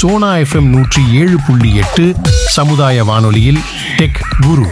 Sona FM நூற்றி ஏழு புள்ளி எட்டு சமுதாய வானொலியில் டெக் குரு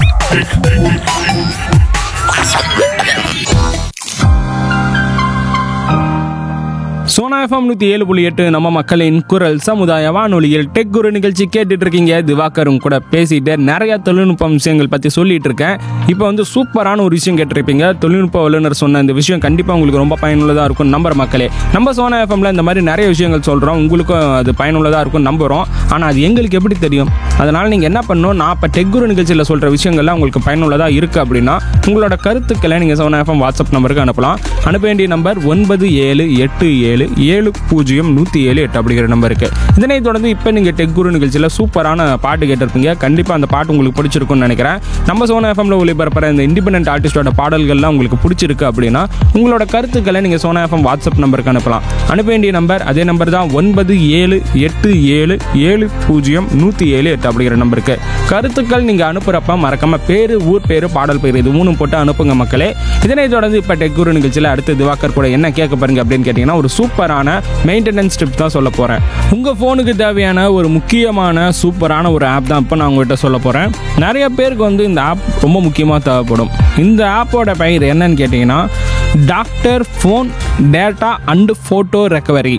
சோனா எஃப்எம் நூற்றி ஏழு புள்ளி எட்டு நம்ம மக்களின் குரல் சமுதாய வானொலியில் டெக் குரு நிகழ்ச்சி கேட்டுட்டு இருக்கீங்க திவாகரும் கூட பேசிட்டு நிறைய தொழில்நுட்ப விஷயங்கள் பற்றி சொல்லிட்டு இருக்கேன் இப்போ வந்து சூப்பரான ஒரு விஷயம் கேட்டிருப்பீங்க தொழில்நுட்ப வல்லுநர் சொன்ன இந்த விஷயம் கண்டிப்பாக உங்களுக்கு ரொம்ப பயனுள்ளதாக இருக்கும் நம்புற மக்களே நம்ம சோனா எஃப்எம்ல இந்த மாதிரி நிறைய விஷயங்கள் சொல்கிறோம் உங்களுக்கும் அது பயனுள்ளதாக இருக்கும் நம்புகிறோம் ஆனால் அது எங்களுக்கு எப்படி தெரியும் அதனால் நீங்கள் என்ன பண்ணணும் நான் இப்போ டெக் குரு நிகழ்ச்சியில் சொல்கிற விஷயங்கள்லாம் உங்களுக்கு பயனுள்ளதாக இருக்குது அப்படின்னா உங்களோட கருத்துக்களை நீங்கள் சோனா எஃப்எம் வாட்ஸ்அப் நம்பருக்கு அனுப்பலாம் அனுப்ப வேண்டிய நம்பர் ஒன்பது ஏழு எட்டு ஏழு ஏழு பூஜ்ஜியம் நூற்றி ஏழு எட்டு அப்படிங்கிற நம்பருக்கு இதனை தொடர்ந்து இப்போ நீங்கள் டெக் குரு நிகழ்ச்சியில் சூப்பரான பாட்டு கேட்டிருப்பீங்க கண்டிப்பாக அந்த பாட்டு உங்களுக்கு பிடிச்சிருக்கும்னு நினைக்கிறேன் நம்ம சோனா எஃப்எம்ல ஒளிபரப்புற இந்த இண்டிபெண்டன்ட் ஆர்டிஸ்டோட பாடல்கள்லாம் உங்களுக்கு பிடிச்சிருக்கு அப்படின்னா உங்களோட கருத்துக்களை நீங்கள் சோனா எஃப்எம் வாட்ஸ்அப் நம்பருக்கு அனுப்பலாம் அனுப்ப வேண்டிய நம்பர் அதே நம்பர் தான் ஒன்பது ஏழு எட்டு ஏழு ஏழு பூஜ்ஜியம் நூற்றி ஏழு எட்டு அப்படிங்கிற நம்பருக்கு கருத்துக்கள் நீங்கள் அனுப்புகிறப்ப மறக்காம பேர் ஊர் பேர் பாடல் பேர் இது மூணும் போட்டு அனுப்புங்க மக்களே இதனை தொடர்ந்து இப்போ டெக் குரு நிகழ்ச்சியில் அடுத்து திவாகர் கூட என்ன கேட்க பாருங்க அப்படின்னு கேட்டிங்கன்னா ஒரு சூப்பரான மெயின்டெனன்ஸ் டிப் தான் சொல்ல போகிறேன் உங்கள் ஃபோனுக்கு தேவையான ஒரு முக்கியமான சூப்பரான ஒரு ஆப் தான் இப்போ நான் உங்கள்கிட்ட சொல்ல போகிறேன் நிறைய பேருக்கு வந்து இந்த ஆப் ரொம்ப முக்கியமாக தேவைப்படும் இந்த ஆப்போட பெயர் என்னன்னு கேட்டிங்கன்னா doctor phone data and photo recovery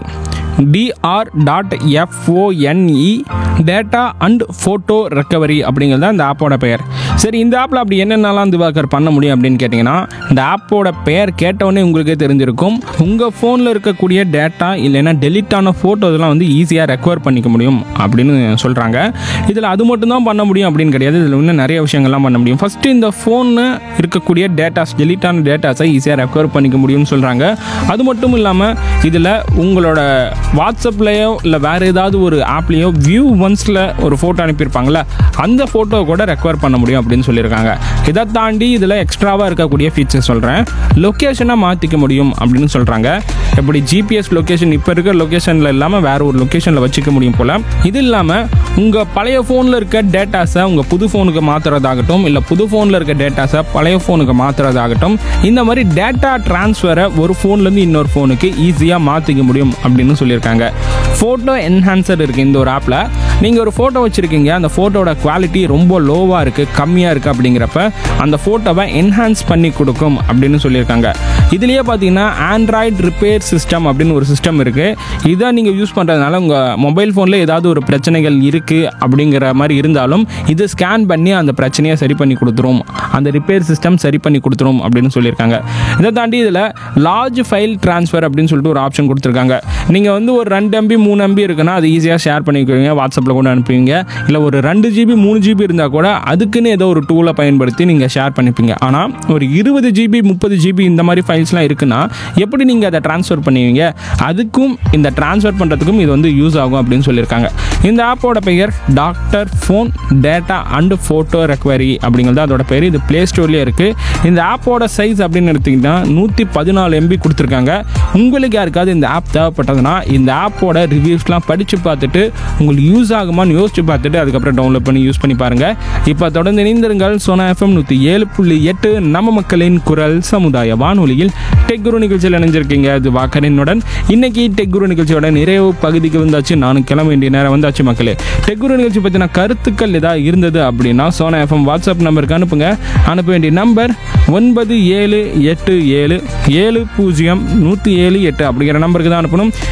DR dot FONE data and photo recovery அப்படிங்கிறது தான் இந்த ஆப்போட பெயர் சரி இந்த ஆப்பில் அப்படி என்னென்னலாம் திவாகர் பண்ண முடியும் அப்படின்னு கேட்டிங்கன்னா இந்த ஆப்போட பெயர் கேட்டவுடனே உங்களுக்கே தெரிஞ்சிருக்கும் உங்கள் ஃபோனில் இருக்கக்கூடிய டேட்டா இல்லைன்னா டெலிட் ஆன ஃபோட்டோஸ்லாம் வந்து ஈஸியாக ரெக்கவர் பண்ணிக்க முடியும் அப்படின்னு சொல்கிறாங்க இதில் அது மட்டும் தான் பண்ண முடியும் அப்படின்னு கிடையாது இதில் இன்னும் நிறைய விஷயங்கள்லாம் பண்ண முடியும் ஃபஸ்ட்டு இந்த ஃபோனில் இருக்கக்கூடிய டேட்டாஸ் டெலிட் ஆன டேட்டாஸை ஈஸியாக ரெக்கவர் பண்ணிக்க முடியும்னு சொல்கிறாங்க அது மட்டும் இல்லாமல் இதில் உங்களோட வாட்ஸ்அப்லேயோ இல்லை வேறு ஏதாவது ஒரு ஆப்லேயோ வியூ ஒன்ஸில் ஒரு ஃபோட்டோ அனுப்பியிருப்பாங்களே அந்த ஃபோட்டோ கூட ரெக்கவர் பண்ண முடியும் அப்படின்னு சொல்லியிருக்காங்க இதை தாண்டி இதில் எக்ஸ்ட்ராவாக இருக்கக்கூடிய ஃபீச்சர் சொல்கிறேன் லொக்கேஷனை மாற்றிக்க முடியும் அப்படின்னு சொல்கிறாங்க எப்படி ஜிபிஎஸ் லொக்கேஷன் இப்போ இருக்கிற லொக்கேஷனில் இல்லாமல் வேறு ஒரு லொக்கேஷனில் வச்சுக்க முடியும் போல் இது இல்லாமல் உங்கள் பழைய ஃபோனில் இருக்க டேட்டாஸை உங்கள் புது ஃபோனுக்கு மாற்றுறதாகட்டும் இல்லை புது ஃபோனில் இருக்க டேட்டாஸை பழைய ஃபோனுக்கு மாற்றுறதாகட்டும் இந்த மாதிரி டேட்டா ட்ரான்ஸ்ஃபரை ஒரு ஃபோன்லேருந்து இன்னொரு ஃபோனுக்கு ஈஸியாக மாற்றிக்க முடியும் அப்படின்னு சொல்லியிருக்காங்க ஃபோட்டோ என்ஹான்சர் இருக்குது இந்த ஒரு ஆப்பில் நீங்கள் ஒரு ஃபோட்டோ வச்சுருக்கீங்க அந்த ஃபோட்டோட குவாலிட்டி ரொம்ப லோவாக இருக்குது கம்மியாக இருக்குது அப்படிங்கிறப்ப அந்த ஃபோட்டோவை என்ஹான்ஸ் பண்ணி கொடுக்கும் அப்படின்னு சொல்லியிருக்காங்க இதுலேயே பார்த்தீங்கன்னா ஆண்ட்ராய்டு ரிப்பேர் சிஸ்டம் அப்படின்னு ஒரு சிஸ்டம் இருக்குது இதை நீங்கள் யூஸ் பண்ணுறதுனால உங்கள் மொபைல் ஃபோனில் ஏதாவது ஒரு பிரச்சனைகள் இருக்குது அப்படிங்கிற மாதிரி இருந்தாலும் இது ஸ்கேன் பண்ணி அந்த பிரச்சனையை சரி பண்ணி கொடுத்துரும் அந்த ரிப்பேர் சிஸ்டம் சரி பண்ணி கொடுத்துரும் அப்படின்னு சொல்லியிருக்காங்க இதை தாண்டி இதில் லார்ஜ் ஃபைல் ட்ரான்ஸ்ஃபர் அப்படின்னு சொல்லிட்டு ஒரு ஆப்ஷன் கொடுத்துருக்காங்க நீங்கள் வந்து ஒரு ரெண்டு எம்பி மூணு எம்பி இருக்குன்னா அது ஈஸியாக ஷேர் பண்ணிக்குவீங்க வாட்ஸ்அப்பில் கூட அனுப்புவீங்க இல்லை ஒரு ரெண்டு ஜிபி மூணு ஜிபி இருந்தால் கூட அதுக்குன்னு ஏதோ ஒரு டூலை பயன்படுத்தி நீங்கள் ஷேர் பண்ணிப்பீங்க ஆனால் ஒரு இருபது ஜிபி முப்பது ஜிபி இந்த மாதிரி ஃபைல்ஸ்லாம் இருக்குன்னா எப்படி நீங்கள் அதை ட்ரான்ஸ்ஃபர் பண்ணுவீங்க அதுக்கும் இந்த ட்ரான்ஸ்ஃபர் பண்ணுறதுக்கும் இது வந்து யூஸ் ஆகும் அப்படின்னு சொல்லியிருக்காங்க இந்த ஆப்போட பெயர் doctor phone data and photo recovery அப்படிங்கிறது அதோட பேர் இது ப்ளே ஸ்டோர்லேயே இருக்குது இந்த ஆப்போட சைஸ் அப்படின்னு எடுத்திங்கன்னா நூற்றி பதினாலு எம்பி கொடுத்துருக்காங்க உங்களுக்கு யாருக்காவது இந்த ஆப் தேவைப்பட்டதுன்னா இந்த ஆப்போட ரிவ்யூஸ்லாம் படித்து பார்த்துட்டு உங்களுக்கு யூஸ் ஆகுமான்னு யோசிச்சு பார்த்துட்டு அதுக்கப்புறம் டவுன்லோட் பண்ணி யூஸ் பண்ணி பாருங்கள் இப்போ தொடர்ந்து இணைந்திருங்கள் சோனா எஃப்எம் நூற்றி ஏழு புள்ளி எட்டு நம்ம மக்களின் குரல் சமுதாய வானொலியில் டெக் குரு நிகழ்ச்சியில் இணைஞ்சிருக்கீங்க அது வாக்கரனுடன் இன்னைக்கு டெக் குரு நிகழ்ச்சியோட நிறைவு பகுதிக்கு வந்தாச்சு நானும் கிளம்ப வேண்டிய நேரம் வந்தாச்சு மக்களே டெக் குரு நிகழ்ச்சி பற்றின கருத்துக்கள் ஏதாவது இருந்தது அப்படின்னா சோனா எஃப்எம் வாட்ஸ்அப் நம்பருக்கு அனுப்புங்க அனுப்ப வேண்டிய நம்பர் ஒன்பது ஏழு எட்டு ஏழு ஏழு பூஜ்ஜியம் நூற்றி ஏழு எட்டு அப்படிங்கிற நம்பருக்கு தான் அனுப்பணும்